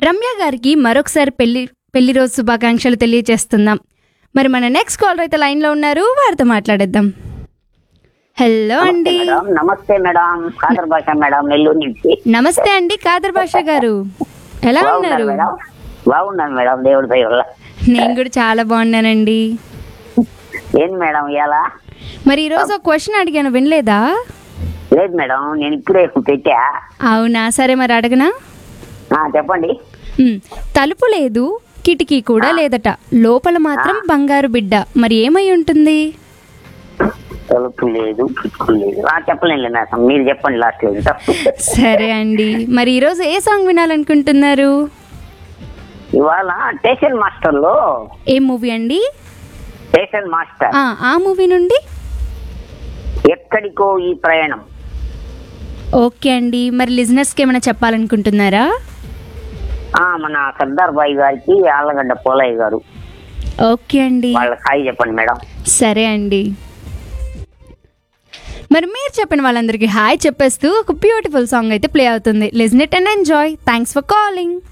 రమ్య గారికి మరొకసారి పెళ్లి పెళ్లి రోజు శుభాకాంక్షలు తెలియజేస్తున్నాం మరి మన నెక్స్ట్ కాలర్ అయితే లైన్లో ఉన్నారు వారితో మాట్లాడేద్దాం హలో అండి మేడం నమస్తే మేడం కాదర్ భాష మేడం నెల్లూరు నుంచి నమస్తే అండి కాదర్ భాష గారు ఎలా బాగున్నారు ఉన్నారు మేడం బాగున్నాను మేడం దేవుడి దయ వల్ల నేను కూడా చాలా బాగున్నానండి ఏంది మేడం ఇలా మరి ఈరోజు ఒక క్వశ్చన్ అడిగాను వినలేదా లేదు మేడం నేను ఇప్పుడే పెట్టా అవునా సరే మరి అడగనా ఆ, చెప్పండి ఉమ్, తలుపు లేదు కిటికీ కూడా లేదట లోపల మాత్రం బంగారు బిడ్డ మరి ఏమై ఉంటుంది తలుపు లేదు కిటికీ లేదు ఆ, చెప్పలేను మేడం మీరు చెప్పండి లాస్ట్ లో సరే అండి మరి ఈరోజు ఏ సాంగ్ వినాలనుకుంటున్నారు ఇవాళ స్టేషన్ మాస్టర్ లో ఏ మూవీ అండి స్టేషన్ మాస్టర్ ఆ, ఆ మూవీ నుండి ఎక్కడికో ఈ ప్రయాణం ఓకే అండి మరి లిజినెస్కి ఏమైనా చెప్పాలనుకుంటున్నారా ఆ మన సర్దార్ బాయ్ గారికి ఆళ్ళగడ్డ పోలయ్య గారు ఓకే అండి వాళ్ళకి హాయ్ చెప్పండి మేడం సరే అండి మరి మీరు చెప్పిన వాళ్ళందరికీ హాయ్ చెప్పేస్తూ ఒక బ్యూటిఫుల్ సాంగ్ అయితే ప్లే అవుతుంది listen it and enjoy thanks for calling